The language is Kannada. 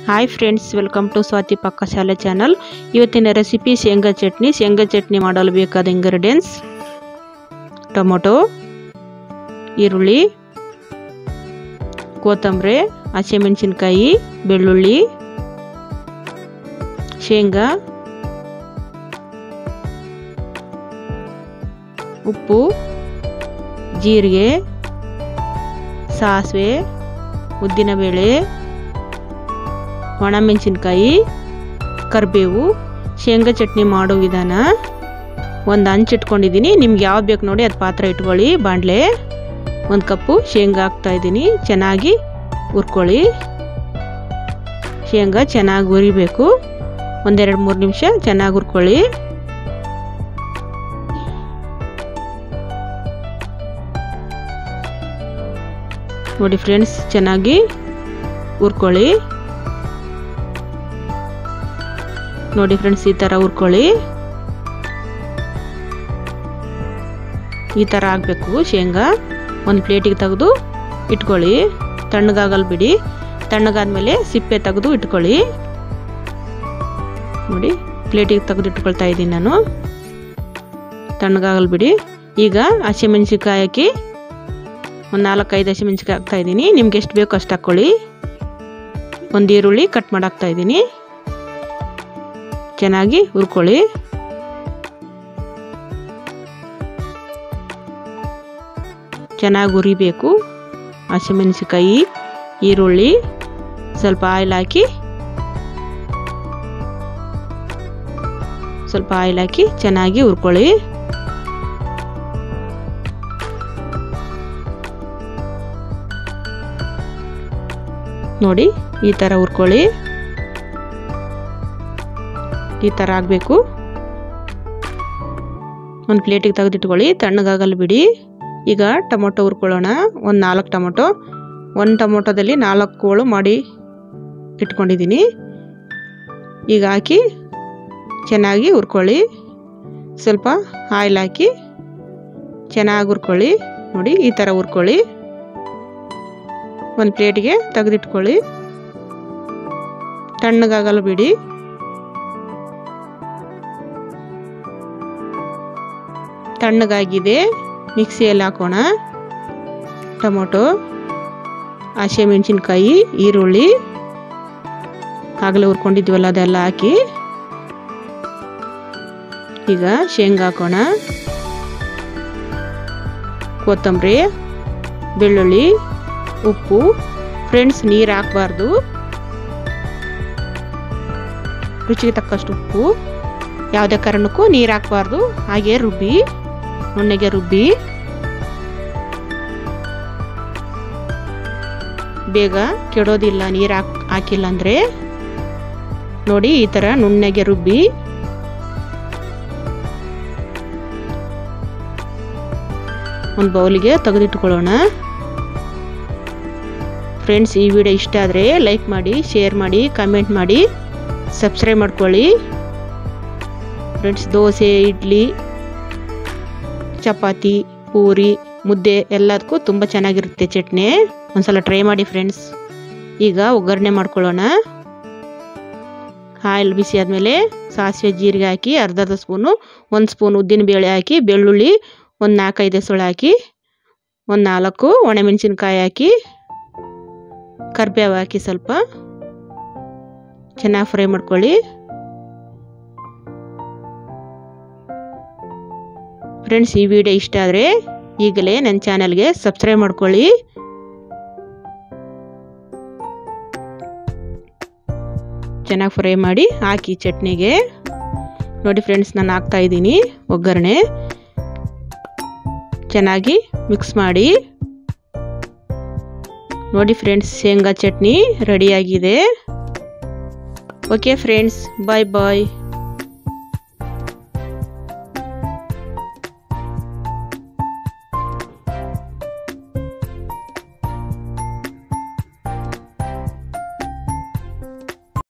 hi friends welcome to Swathi Pakashale channel ಇವತ್ತಿನ ರೆಸಿಪಿ ಶೇಂಗಾ ಚಟ್ನಿ ಶೇಂಗಾ ಚಟ್ನಿ ಮಾಡಲು ಬೇಕಾದ ಇಂಗ್ರೀಡಿಯೆಂಟ್ಸ್ ಟೊಮೊಟೊ ಈರುಳ್ಳಿ ಕೊತ್ತಂಬರಿ ಹಸಿಮೆಣಸಿನ್ಕಾಯಿ ಬೆಳ್ಳುಳ್ಳಿ ಶೇಂಗಾ ಉಪ್ಪು ಜೀರಿಗೆ ಸಾಸಿವೆ ಉದ್ದಿನಬೇಳೆ ಒಣಮೆಣಸಿನ್ಕಾಯಿ ಕರಿಬೇವು ಶೇಂಗಾ ಚಟ್ನಿ ಮಾಡೋ ವಿಧಾನ ಒಂದು ಹಂಚು ಇಟ್ಕೊಂಡಿದ್ದೀನಿ ನಿಮ್ಗೆ ಯಾವ್ದು ಬೇಕು ನೋಡಿ ಅದು ಪಾತ್ರ ಇಟ್ಕೊಳ್ಳಿ ಬಾಣಲೆ ಒಂದು ಕಪ್ಪು ಶೇಂಗಾ ಹಾಕ್ತಾ ಇದ್ದೀನಿ ಚೆನ್ನಾಗಿ ಹುರ್ಕೊಳ್ಳಿ ಶೇಂಗಾ ಚೆನ್ನಾಗಿ ಹುರಿಬೇಕು ಒಂದೆರಡು ಮೂರು ನಿಮಿಷ ಚೆನ್ನಾಗಿ ಹುರ್ಕೊಳ್ಳಿ ನೋಡಿ ಫ್ರೆಂಡ್ಸ್ ಚೆನ್ನಾಗಿ ಹುರ್ಕೊಳ್ಳಿ ನೋಡಿ ಫ್ರೆಂಡ್ಸ್ ಈ ಥರ ಹುರ್ಕೊಳ್ಳಿ ಈ ಥರ ಆಗಬೇಕು ಶೇಂಗಾ ಒಂದು ಪ್ಲೇಟಿಗೆ ತೆಗೆದು ಇಟ್ಕೊಳ್ಳಿ ತಣ್ಣಗಾಗಲ್ ಬಿಡಿ ತಣ್ಣಗಾದ್ಮೇಲೆ ಸಿಪ್ಪೆ ತೆಗೆದು ಇಟ್ಕೊಳ್ಳಿ ನೋಡಿ ಪ್ಲೇಟಿಗೆ ತೆಗೆದು ಇಟ್ಕೊಳ್ತಾ ಇದ್ದೀನಿ ನಾನು ತಣ್ಣಗಾಗಲ್ ಬಿಡಿ ಈಗ ಹಸಿಮೆಣ್ಸಿನ್ಕಾಯಿ ಹಾಕಿ ಒಂದು ನಾಲ್ಕೈದು ಹಸಿಮೆಣ್ಸಿನ್ಕಾಯಿ ಹಾಕ್ತಾ ಇದ್ದೀನಿ ನಿಮ್ಗೆ ಎಷ್ಟು ಬೇಕು ಅಷ್ಟು ಹಾಕ್ಕೊಳ್ಳಿ ಒಂದು ಈರುಳ್ಳಿ ಕಟ್ ಮಾಡಿ ಹಾಕ್ತಾ ಇದ್ದೀನಿ ಚೆನ್ನಾಗಿ ಹುರ್ಕೊಳ್ಳಿ ಚೆನ್ನಾಗಿ ಹುರಿಬೇಕು ಹಸಿಮೆಣಸಿಕಾಯಿ ಈರುಳ್ಳಿ ಸ್ವಲ್ಪ ಆಯಿಲ್ ಹಾಕಿ ಸ್ವಲ್ಪ ಆಯಿಲ್ ಹಾಕಿ ಚೆನ್ನಾಗಿ ಹುರ್ಕೊಳ್ಳಿ ನೋಡಿ ಈ ಥರ ಹುರ್ಕೊಳ್ಳಿ ಈ ಥರ ಆಗಬೇಕು ಒಂದು ಪ್ಲೇಟಿಗೆ ತೆಗೆದಿಟ್ಕೊಳ್ಳಿ ತಣ್ಣಗಾಗಲ್ಲ ಬಿಡಿ ಈಗ ಟೊಮೊಟೊ ಹುರ್ಕೊಳ್ಳೋಣ ಒಂದು ನಾಲ್ಕು ಟೊಮೊಟೊ ಒಂದು ಟೊಮೊಟೊದಲ್ಲಿ ನಾಲ್ಕು ಹೋಳು ಮಾಡಿ ಇಟ್ಕೊಂಡಿದ್ದೀನಿ ಈಗ ಹಾಕಿ ಚೆನ್ನಾಗಿ ಹುರ್ಕೊಳ್ಳಿ ಸ್ವಲ್ಪ ಆಯಿಲ್ ಹಾಕಿ ಚೆನ್ನಾಗಿ ಹುರ್ಕೊಳ್ಳಿ ನೋಡಿ ಈ ಥರ ಹುರ್ಕೊಳ್ಳಿ ಒಂದು ಪ್ಲೇಟಿಗೆ ತೆಗೆದಿಟ್ಕೊಳ್ಳಿ ತಣ್ಣಗಾಗಲ್ಲ ಬಿಡಿ ತಣ್ಣಗಾಗಿದೆ ಮಿಕ್ಸಿಯಲ್ಲಿ ಹಾಕೋಣ ಟೊಮೊಟೊ ಹಸಿಮೆಣಸಿನ್ಕಾಯಿ ಈರುಳ್ಳಿ ಆಗಲೇ ಹುರ್ಕೊಂಡಿದ್ವಲ್ಲ ಅದೆಲ್ಲ ಹಾಕಿ ಈಗ ಶೇಂಗಾ ಹಾಕೋಣ ಕೊತ್ತಂಬರಿ ಬೆಳ್ಳುಳ್ಳಿ ಉಪ್ಪು ಫ್ರೆಂಡ್ಸ್ ನೀರು ಹಾಕಬಾರ್ದು ರುಚಿಗೆ ತಕ್ಕಷ್ಟು ಉಪ್ಪು ಯಾವುದೇ ಕಾರಣಕ್ಕೂ ನೀರು ಹಾಕಬಾರ್ದು ಹಾಗೆ ರುಬ್ಬಿ ನುಣ್ಣಗೆ ರುಬ್ಬಿ ಬೇಗ ಕೆಡೋದಿಲ್ಲ ನೀರು ಹಾಕ್ ಹಾಕಿಲ್ಲ ಅಂದರೆ ನೋಡಿ ಈ ಥರ ನುಣ್ಣಗೆ ರುಬ್ಬಿ ಒಂದು ಬೌಲಿಗೆ ತೆಗೆದಿಟ್ಕೊಳ್ಳೋಣ ಫ್ರೆಂಡ್ಸ್ ಈ ವಿಡಿಯೋ ಇಷ್ಟ ಆದರೆ ಲೈಕ್ ಮಾಡಿ ಶೇರ್ ಮಾಡಿ ಕಮೆಂಟ್ ಮಾಡಿ ಸಬ್ಸ್ಕ್ರೈಬ್ ಮಾಡ್ಕೊಳ್ಳಿ ಫ್ರೆಂಡ್ಸ್ ದೋಸೆ ಇಡ್ಲಿ ಚಪಾತಿ ಪೂರಿ ಮುದ್ದೆ ಎಲ್ಲದಕ್ಕೂ ತುಂಬ ಚೆನ್ನಾಗಿರುತ್ತೆ ಚಟ್ನಿ ಒಂದ್ಸಲ ಟ್ರೈ ಮಾಡಿ ಫ್ರೆಂಡ್ಸ್ ಈಗ ಒಗ್ಗರಣೆ ಮಾಡ್ಕೊಳ್ಳೋಣ ಆಯಿಲ್ ಬಿಸಿ ಆದಮೇಲೆ ಸಾಸಿವೆ ಜೀರಿಗೆ ಹಾಕಿ ಅರ್ಧ ಅರ್ಧ ಸ್ಪೂನು ಒಂದು ಸ್ಪೂನ್ ಉದ್ದಿನ ಬೇಳೆ ಹಾಕಿ ಬೆಳ್ಳುಳ್ಳಿ ಒಂದು ನಾಲ್ಕೈದು ಹೆಸಳು ಹಾಕಿ ಒಂದು ನಾಲ್ಕು ಒಣಮೆಣಸಿನ್ಕಾಯಿ ಹಾಕಿ ಕರಿಬೇವು ಹಾಕಿ ಸ್ವಲ್ಪ ಚೆನ್ನಾಗಿ ಫ್ರೈ ಮಾಡ್ಕೊಳ್ಳಿ ಫ್ರೆಂಡ್ಸ್ ಈ ವಿಡಿಯೋ ಇಷ್ಟ ಆದರೆ ಈಗಲೇ ನನ್ನ ಚಾನಲ್ಗೆ ಸಬ್ಸ್ಕ್ರೈಬ್ ಮಾಡ್ಕೊಳ್ಳಿ ಚೆನ್ನಾಗಿ ಫ್ರೈ ಮಾಡಿ ಹಾಕಿ ಚಟ್ನಿಗೆ ನೋಡಿ ಫ್ರೆಂಡ್ಸ್ ನಾನು ಹಾಕ್ತಾ ಇದ್ದೀನಿ ಒಗ್ಗರಣೆ ಚೆನ್ನಾಗಿ ಮಿಕ್ಸ್ ಮಾಡಿ ನೋಡಿ ಫ್ರೆಂಡ್ಸ್ ಶೇಂಗಾ ಚಟ್ನಿ ರೆಡಿಯಾಗಿದೆ ಓಕೆ ಫ್ರೆಂಡ್ಸ್ ಬಾಯ್ ಬಾಯ್